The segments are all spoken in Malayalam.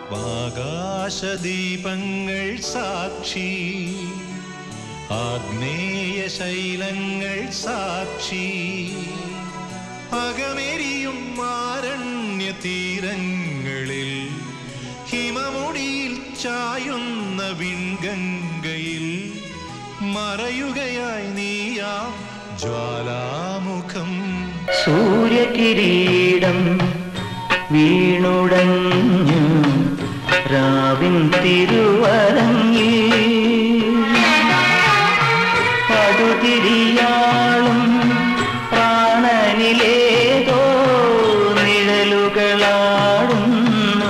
ആകാശദീപങ്ങൾ സാക്ഷി ആഗ്നേയ ശൈലങ്ങൾ സാക്ഷി അകമെരിയും ആരണ്യ തീരങ്ങളിൽ ഹിമമുടിയിൽ ചായുന്ന വിൺഗംഗയിൽ മറയുകയായി നീയാ ജ്വാലാമുഖം സൂര്യകിരീടം വീണുടഞ്ഞു രാവിൻ തിരുവരങ്ങിൽ പടുതിരിയാളും പ്രാണനിലേതോ നിഴലുകളാടുന്നു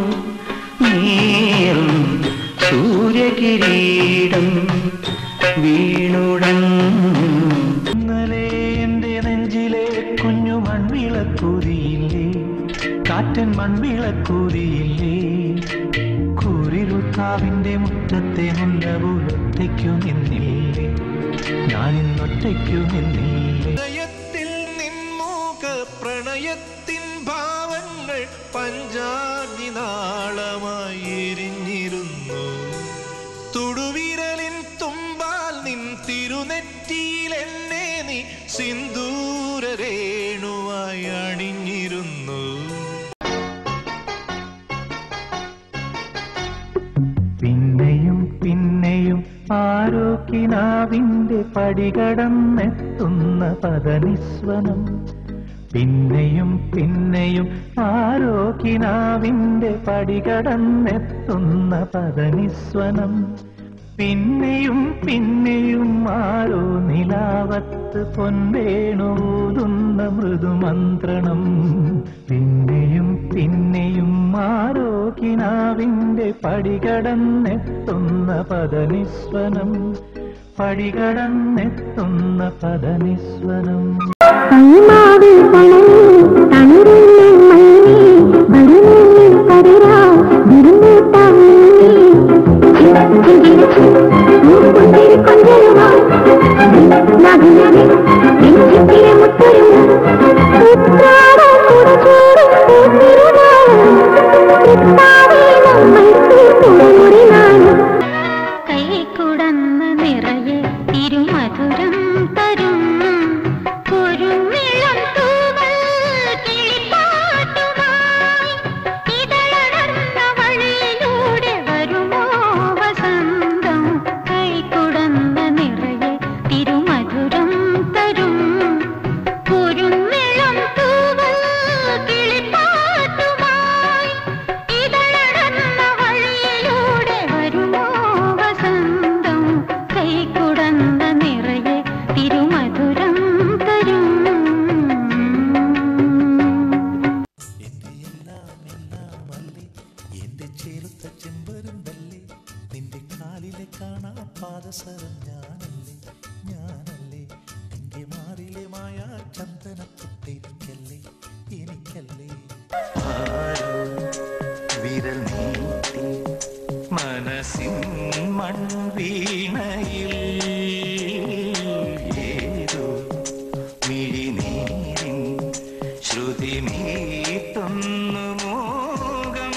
നീറും സൂര്യകിരീടം വീണുടഞ്ഞു ഇന്നലെ എന്റെ നെഞ്ചിലെ കുഞ്ഞു മൺവിളക്കൂതിയില്ലേ കാറ്റൻ മൺവിളക്കൂതിയില്ലേ കൂരിരുത്താവിന്റെ മുറ്റത്തെ മുല്ലപൂലൊറ്റയ്ക്കു നിന്നില്ലേ ഞാനിന്നൊറ്റയ്ക്കു നിന്നില്ലേ ഹൃദയത്തിൽ നിൻമൂക പ്രണയത്തിൻ ഭാവങ്ങൾ പഞ്ചാഗ്നി നാളമായി എരിഞ്ഞിരുന്നു തുടുവിരലിൻ തുമ്പാൽ നിൻ തിരുനെറ്റിയിൽ എന്നെ നീ സിന്ദൂര രേണുവായി അണിഞ്ഞിരുന്നു പിന്നെയും പിന്നെയും ആരോക്കിനാവിന്റെ പടികടന്നെത്തുന്ന പദനിസ്വനം പിന്നെയും പിന്നെയും ആരോക്കിനാവിന്റെ പടികടന്നെത്തുന്ന പദനിസ്വനം പിന്നെയും പിന്നെയും ആരോ നിലാവത്ത് പൊൻവേണൂതുന്ന മൃദുമന്ത്രണം പിന്നെയും പിന്നെയും ആരോ കിനാവിന്റെ പടികടന്നെത്തുന്ന പദനിസ്വനം പടികടന്നെത്തുന്ന പദനിസ്വനം കൈമാവിൽ തണലേ തണുരുള്ളിൽ മഞ്ഞേ വരുന്നുള്ളിൽ കതിരാ വിരുന്നൂട്ടാൻ കൈ കുടന്ന് നിറയെ തിരുമധുരം തരും കുരുന്നിളം തൂവൽ കിളിപ്പാട്ടുമായി ഇതളടർന്ന വഴിയിലൂടെ വരുമോ വസന്തം കൈ കുടന്ന് നിറയെ തിരുമധുരം തരും കുരുന്നിളം തൂവൽ കിളിപ്പാട്ടുമായി ഇതളടർന്ന വഴിയിലൂടെ വരുമോ വസന്തം കൈ കുടന്ന നിറയെ തിരുമധുരം തരും എന്റെ എല്ലാം എല്ലാമല്ലേ എന്റെ ചേർത്ത ചെമ്പരുന്തല്ലേ നിന്റെ കാലിലെ കാണാ പാദസരം ഞാനല്ലേ ഞാനല്ലേ നിന്റെ മാറിലെ മായ ചന്ദനത്തൊട്ടെനിക്കല്ലേ എനിക്കല്ലേ വിരൽ നീട്ടി മനസ്സിൻ മൺവീണയിൽ ഏതോ മിഴിനീരിൻ ശ്രുതി മീട്ടുന്നു മോകം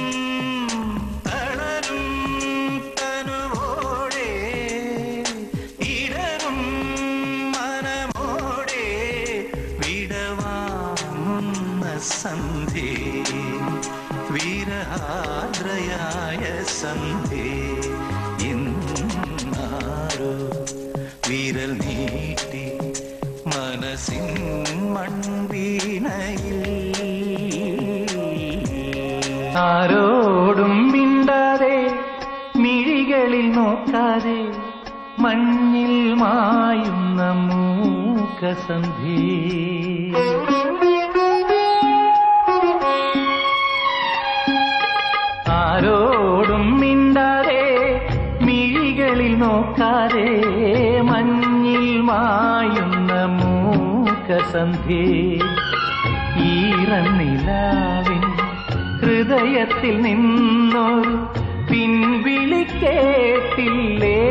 തളരും തനുവോടെ ഇടരും മനമോടെ വിടവാങ്ങുന്ന സന്ധി വീരഹാദ്രയായ സന്ധി ഇന്നാരോ വിരൽ നീട്ടി മനസ്സിൻ മൺവീണയിൽ ആരോടും മിണ്ടാതെ മിഴികളിൽ നോക്കാതെ മഞ്ഞിൽ മായുന്ന മൂക്കസന്ധി ആരോടും മിണ്ടാതെ മിഴികളിൽ നോക്കാതെ മഞ്ഞിൽ മായുന്ന മൂക്കസന്ധി ഈറന്നിലാവിൻ ഹൃദയത്തിൽ നിന്നൊരു പിൻവിളി കേട്ടില്ലേ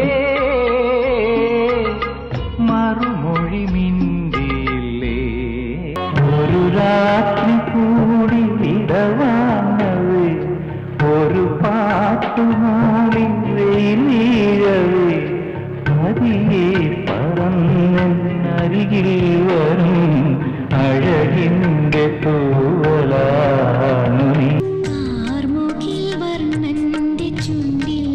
മറുമൊഴി മിണ്ടിയില്ലേ ഒരു രാത്രി കൂടി വിടവാങ്ങവേ കാട്ടുമാലി വെയിലീഴവേ പതിയെ പറന്നരികിൽ വരും അഴകിൻ്റെ തൂവലാണു നീ ആർമുകിൽ വർണ്ണന്റെ ചുണ്ടിൽ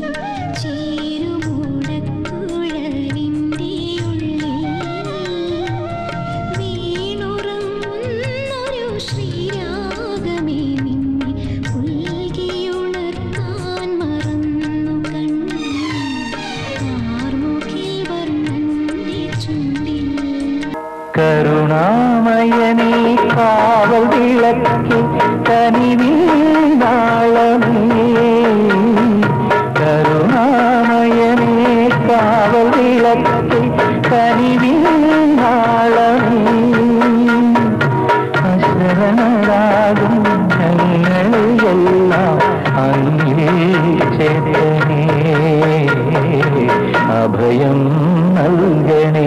ചേരുമൂടക്കുഴലിന്റെ ഉള്ളിൽ വീണുറങ്ങുന്നൊരു ശ്രീരാഗമേ നിന്നെ പുൽകിയുണർത്താൻ മറന്നു കണ്ണു ആർമുകിൽ വർണ്ണന്റെ ചുണ്ടിൽ കരുണാമയനീ കാവൽ വിളക്കി കനിവിൽ നാളമേ കരുണാമയനീ കാവൽ വിളക്കി കനിവിൽ നാളമേ അശരണരാകും ഞങ്ങളെല്ലാം അംഗീകരിച്ചേ അഭയം നൽകണേ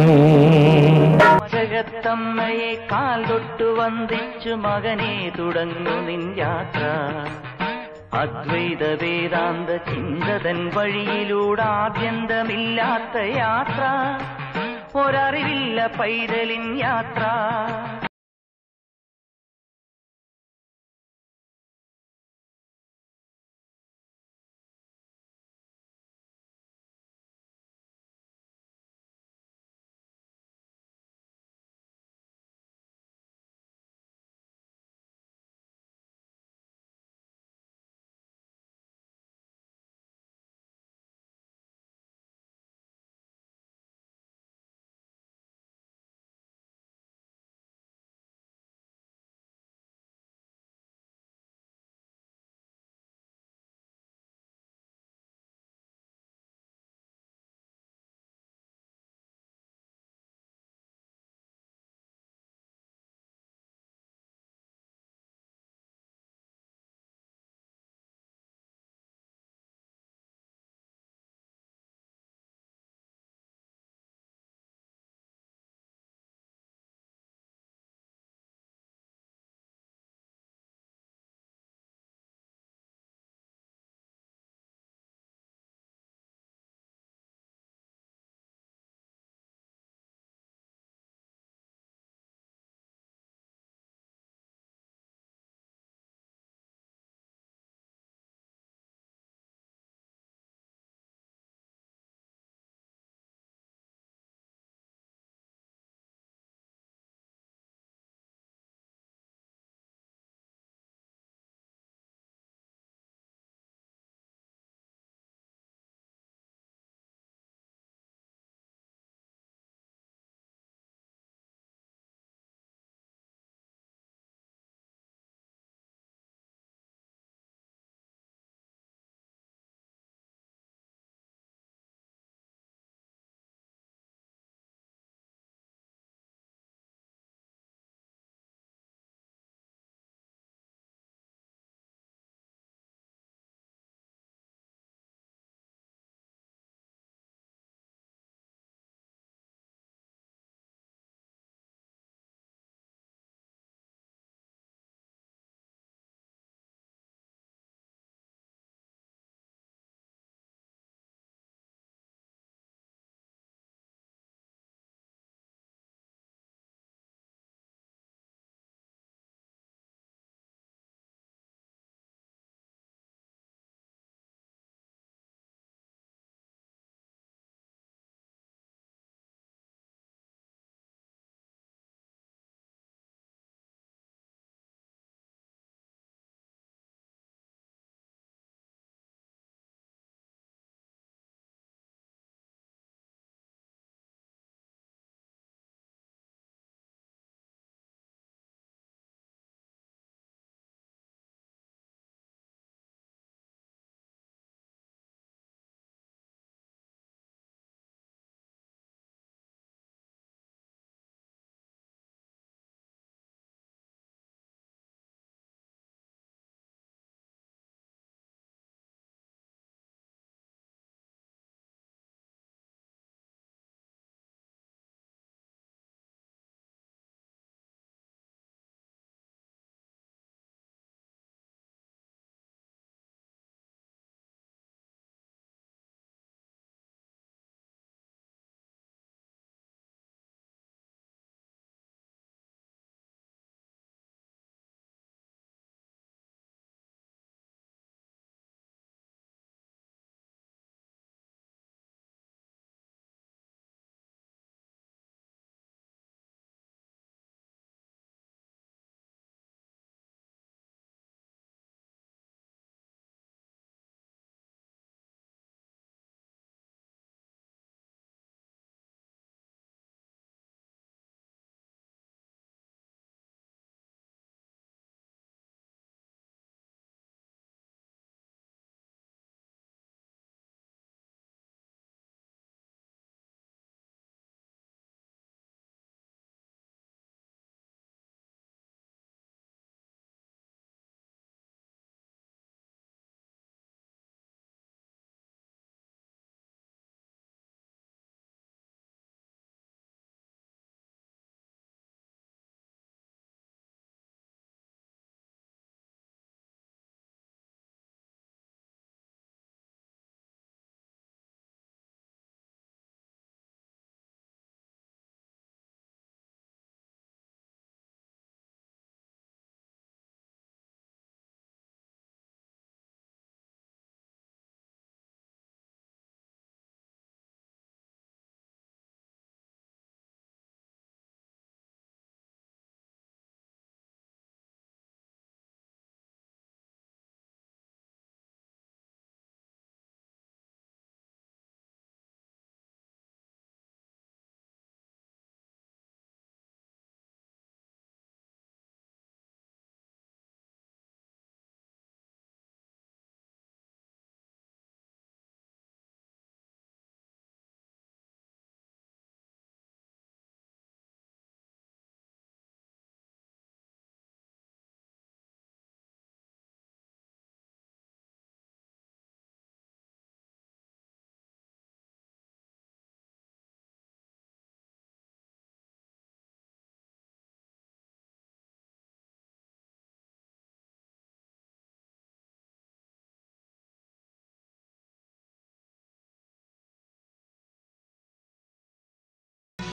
ജഗത്തമ്മയെ കാൽ തൊട്ടു വന്ദിച്ചു മകനെ തുടങ്ങു നിൻ യാത്ര അദ്വൈത വേദാന്ത ചിന്തതൻ വഴിയിലൂടാഭ്യന്തമില്ലാത്ത യാത്ര ഒരറിവില്ല പൈതലിൻ യാത്ര